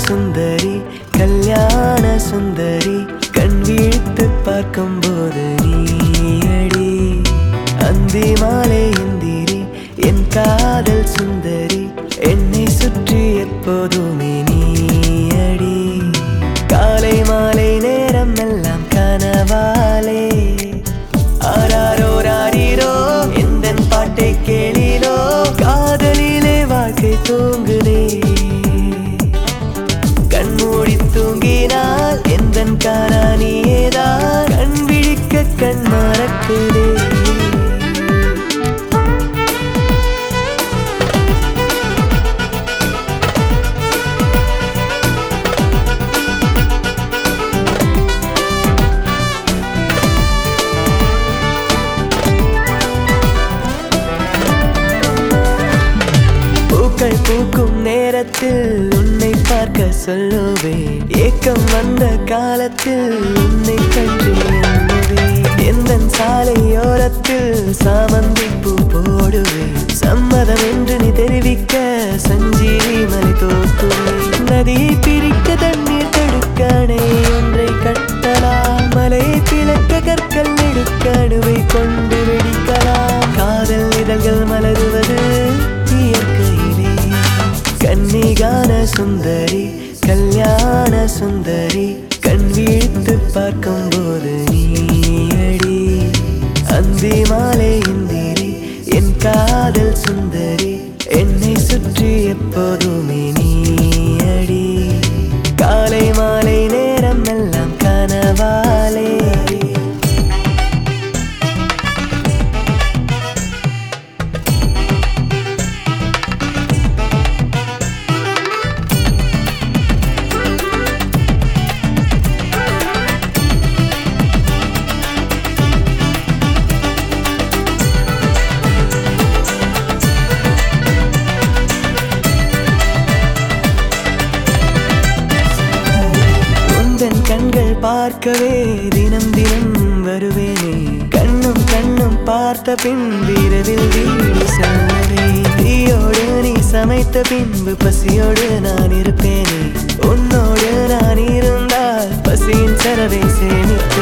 சுந்தரி கல்யாண சுந்தரி கண் விழித்து பார்க்கும் போது நீயடி அந்தி மாலை எந்திரி என் காதல் சுந்தரி என்னை சுற்றி எப்போதுமே நீயடி காலை மாலை நேரம் எல்லாம் கனவாலே ஆராரோ ராரீரோ எந்த பாட்டை கேளிரோ காதலிலே வாழ்க்கை தூங்குதே கண்மூடி தூங்கினால் எந்த காராணியேதான் கண் விழிக்க கண் மறக்குதே பூக்கள் பூக்கும் நேரத்தில் உன்னை பார்க்க சொல்லுவேன் ஏக்கம் வந்த காலத்தில் உன்னை கண்டு எண்ணுவேன் எந்த சாலையோரத்தில் சாமந்தி பூ போடுவேன் சம்மதம் என்று நீ தெரிவிக்க சஞ்சீவி மலை தோக்குவேன் நதியை பிரிக்க தண்ணீர் தடுக்க அணை ஒன்றை கட்டலாம் மலையை பிளக்க கற்கள் எடுக்க அணுவை கொண்டு வெடிக்கலாம் காதல் இதழ்கள் மலருவது இயற்கையிலே கன்னிகான சுந்தரி கல்யாண சுந்தரி கண் வீழ்த்து பார்க்கும் போது நீயடி அந்தி மாலை இந்திரி என் காதல் சுந்தரி என்னை சுற்றி எப்போதுமே நீயடி காலை மாலை நேரம் எல்லாம் கனவாலே உந்தன் கண்கள் பார்க்கவே தினம் தினம் வருவேனே கண்ணும் கண்ணும் பார்த்த பின் இரவில் வீடு செல்வதே தீயோடு நீ சமைத்த பின்பு பசியோடு நான் இருப்பேனே உன்னோடு நான் இருந்தால் பசியின் சரவை சேமி